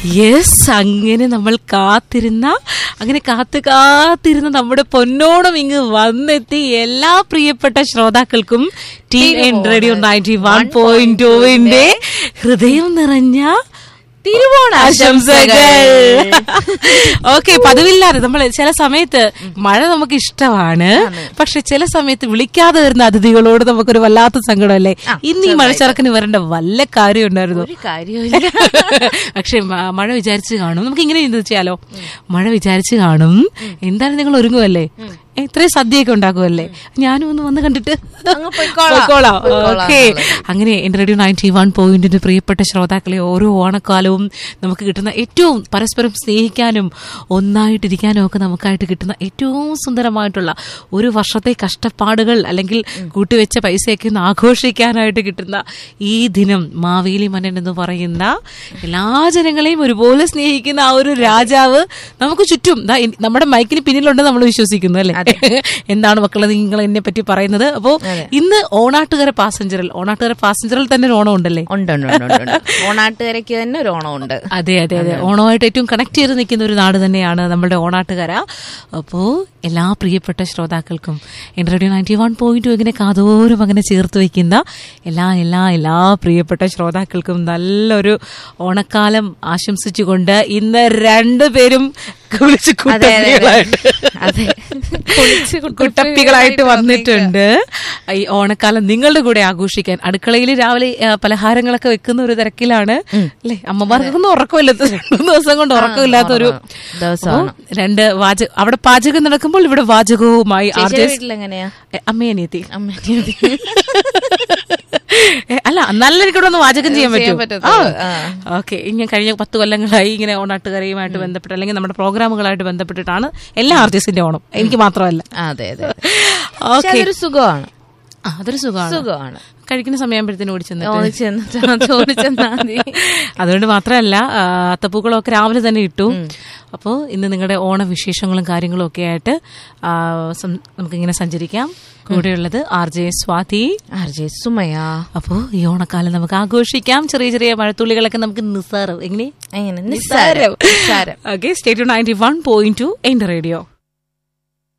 Yes അങ്ങനെ നമ്മൾ കാത്തിരുന്ന അങ്ങനെ കാത്ത് കാത്തിരുന്ന നമ്മുടെ പൊന്നോണം ഇങ്ങ് വന്നെത്തി എല്ലാ പ്രിയപ്പെട്ട ശ്രോതാക്കൾക്കും team N radio ninety one point ടുവിന്റെ ഹൃദയം നിറഞ്ഞ തിരുവോണാശംസകൾ ഓക്കെ പതിവില്ലാതെ നമ്മൾ ചില സമയത്ത് മഴ നമുക്ക് ഇഷ്ടമാണ് പക്ഷെ ചില സമയത്ത് വിളിക്കാതെ വരുന്ന അതിഥികളോട് നമുക്കൊരു വല്ലാത്ത സങ്കടമല്ലേ ഇന്ന് ഈ മഴച്ചറക്കിന് വരേണ്ട വല്ല കാര്യം ഉണ്ടായിരുന്നു ഒരു കാര്യമില്ല പക്ഷെ മ- മഴ വിചാരിച്ച് കാണും നമുക്ക് ഇങ്ങനെ ചിന്തിച്ച് ചെയ്യാലോ മഴ വിചാരിച്ച് കാണും എന്തായാലും നിങ്ങൾ ഒരുങ്ങുമല്ലേ ഏ, ഇത്രയും സദ്യയൊക്കെ ഉണ്ടാക്കുമല്ലേ ഞാനും ഒന്ന് വന്ന് കണ്ടിട്ട് അങ്ങ് പൊയ്ക്കോളാം. പൊയ്ക്കോളാം പൊയ്ക്കോളാം ഓക്കെ അങ്ങനെ എന്റെ റേഡിയോ നയൻറ്റി വൺ പോയിന്റിന്റെ പ്രിയപ്പെട്ട ശ്രോതാക്കളെ ഓരോ ഓണക്കാലവും നമുക്ക് കിട്ടുന്ന ഏറ്റവും പരസ്പരം സ്നേഹിക്കാനും ഒന്നായിട്ടിരിക്കാനും ഒക്കെ നമുക്കായിട്ട് കിട്ടുന്ന ഏറ്റവും സുന്ദരമായിട്ടുള്ള ഒരു വർഷത്തെ കഷ്ടപ്പാടുകൾ അല്ലെങ്കിൽ കൂട്ടിവെച്ച പൈസയൊക്കെ ഒന്ന് ആഘോഷിക്കാനായിട്ട് കിട്ടുന്ന ഈ ദിനം മാവേലി മനൻ എന്ന് പറയുന്ന എല്ലാ ജനങ്ങളെയും ഒരുപോലെ സ്നേഹിക്കുന്ന ആ ഒരു രാജാവ് നമുക്ക് ചുറ്റും ദാ ഇ- നമ്മുടെ മൈക്കിന് പിന്നിലുണ്ടെന്ന് നമ്മൾ വിശ്വസിക്കുന്നു അല്ലേ എന്താണ് മക്കളെ നിങ്ങൾ എന്നെ പറ്റി പറയുന്നത് അപ്പോ ഇന്ന് ഓണാട്ടുകര പാസഞ്ചറിൽ ഓണാട്ടുകര പാസഞ്ചറിൽ തന്നെ ഒരു ഓണം ഉണ്ടല്ലേ ഉണ്ട് ഉണ്ട് ഉണ്ട് ഉണ്ട്, ഉണ്ട് ഓണാട്ടുകരയ്ക്ക് തന്നെ ഒരു ഓണമുണ്ട് അതെ അതെ അതെ ഓണമായിട്ട് ഏറ്റവും കണക്ട് ചെയ്ത് നിൽക്കുന്ന ഒരു നാട് തന്നെയാണ് നമ്മുടെ ഓണാട്ടുകര അപ്പോ എല്ലാ പ്രിയപ്പെട്ട ശ്രോതാക്കൾക്കും എൻ റേഡിയോ നയൻറ്റി വൺ പോയിന്റ് ഇങ്ങനെ കാതോരം അങ്ങനെ ചേർത്ത് വെക്കുന്ന എല്ലാ എല്ലാ എല്ലാ പ്രിയപ്പെട്ട ശ്രോതാക്കൾക്കും നല്ലൊരു ഓണക്കാലം ആശംസിച്ചുകൊണ്ട് ഇന്ന് രണ്ടുപേരും കുളിച്ച് അതെ, അതെ, അതെ. കുട്ടപ്പികളായിട്ട് അതെ. കുളിച്ച് കുട്ടപ്പികളായിട്ട് വന്നിട്ടുണ്ട് ഈ ഓണക്കാലം നിങ്ങളുടെ കൂടെ ആഘോഷിക്കാൻ അടുക്കളയിൽ രാവിലെ ആ, പലഹാരങ്ങളൊക്കെ വെക്കുന്ന ഒരു തിരക്കിലാണ് അല്ലേ അമ്മമാർക്കൊന്നും ഉറക്കമില്ലാത്ത രണ്ടു ദിവസം കൊണ്ട് ഉറക്കമില്ലാത്ത ഒരു ദിവസമാണ്. അപ്പോ രണ്ട് വാചക അവിടെ പാചകം നടക്കുമ്പോൾ ഇവിടെ വാചകവുമായി ചേച്ചിയുടെ വീട്ടിലെങ്ങനെയാ അമ്മയനിയത്തി അമ്മേനെ അല്ല നല്ല എനിക്ക് ഇവിടെ ഒന്ന് വാചകം ചെയ്യാൻ ചെയ്യാൻ പറ്റും പറ്റത്തുള്ളൂ. ആ. ഓക്കെ ഇങ്ങനെ കഴിഞ്ഞ പത്ത് കൊല്ലങ്ങളായി ഇങ്ങനെ ഓണാട്ടുകരയുമായിട്ട് ബന്ധപ്പെട്ട് അല്ലെങ്കിൽ നമ്മുടെ പ്രോഗ്രാമുകളായിട്ട് ബന്ധപ്പെട്ടിട്ടാണ് എല്ലാ ആർട്ടിസ്റ്റിന്റെ ഓണം എനിക്ക് മാത്രമല്ല അതെ അതെ പക്ഷെ ഓക്കെ അതൊരു സുഖമാണ് ആ, അതൊരു സുഖമാണ് സുഖമാണ് കഴിക്കുന്ന സമയമാകുമ്പോഴത്തേനും ഓടിച്ചെന്നിട്ട് ഓടിച്ചെന്നിട്ട് ചോദിച്ചെന്നാ മതി അതുകൊണ്ട് മാത്രമല്ല ആ, അത്തപ്പൂക്കളമൊക്കെ രാവിലെ തന്നെ ഇട്ടു അപ്പോൾ ഇന്ന് നിങ്ങളുടെ ഓണവിശേഷങ്ങളും കാര്യങ്ങളും ഒക്കെ ആയിട്ട് ആ, സം- നമുക്കിങ്ങനെ സഞ്ചരിക്കാം കൂടെയുള്ളത് R J Swathi R J Sumaya അപ്പോൾ ഈ ഓണക്കാലം നമുക്ക് ആഘോഷിക്കാം ചെറിയ ചെറിയ മഴത്തുള്ളികളൊക്കെ നമുക്ക് നിസ്സാരം എങ്ങനെ എങ്ങനെ നിസ്സാരം നിസ്സാരം okay state ninety one point two എന്റെ റേഡിയോ